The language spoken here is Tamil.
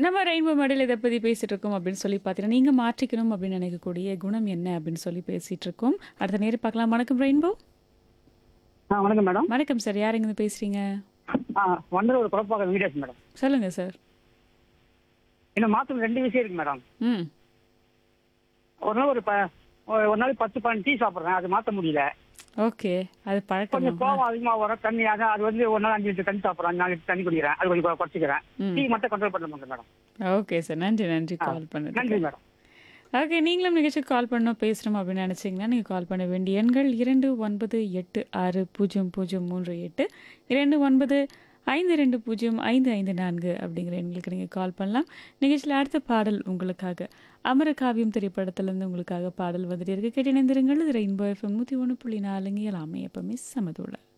நம்ம ரெயின்போ மாடல் இதை பற்றி பேசிட்டு இருக்கோம் அப்படின்னு சொல்லி பார்த்தீங்கன்னா நீங்கள் மாற்றிக்கணும் அப்படின்னு நினைக்கக்கூடிய குணம் என்ன அப்படின்னு சொல்லி பேசிட்டு இருக்கோம் அடுத்த நேரம் பார்க்கலாம் வணக்கம் ரெயின்போ ஆ வணக்கம் மேடம் வணக்கம் சார் யார் இருந்து பேசுறீங்க ஆ வண்டர் ஒரு குழப்பாக வீடியோஸ் மேடம் சொல்லுங்க சார் என்ன மாற்றம் ரெண்டு விஷயம் இருக்கு மேடம் ம் ஒரு நாள் ஒரு ப ஒரு ஒரு நாளைக்கு பத்து பதினஞ்சு டீ சாப்பிட்றேன் அது மாற்ற முடியல ஓகே அது கொஞ்சம் பழக்கம் கோவம் அதிகமாக வரும் தண்ணி அதான் அது வந்து ஒரு நாள் அஞ்சு லிட்டர் தண்ணி சாப்பிட்றேன் நாலு லிட்டர் தண்ணி குடிக்கிறேன் அது கொஞ்சம் குறைச்சிக்கிறேன் ம். டீ மட்டும் கண்ட்ரோல் பண்ண மாட்டேன் மேடம் ஓகே சார் நன்றி நன்றி கால் நன்றி பண்ணது மேடம் ஓகே நீங்களும் நிகழ்ச்சி கால் பண்ணணும் பேசணும் அப்படின்னு நினச்சிங்கன்னா நீங்கள் கால் பண்ண வேண்டிய எண்கள் இரண்டு ஒன்பது எட்டு ஆறு பூஜ்ஜியம் பூஜ்ஜியம் மூன்று எட்டு இரண்டு ஒன்பது ஐந்து ரெண்டு பூஜ்ஜியம் ஐந்து ஐந்து நான்கு அப்படிங்கிற எண்களுக்கு நீங்கள் கால் பண்ணலாம் நிகழ்ச்சியில் அடுத்த பாடல் உங்களுக்காக அமரகாவியம் திரைப்படத்திலேருந்து உங்களுக்காக பாடல் வந்துட்டு இருக்கு கேட்டு இணைந்திருங்கள் இது ரெயின்போ எஃப்எம் நூற்றி ஒன்று புள்ளி நாலுங்க எல்லாமே எப்பவுமே சமதோட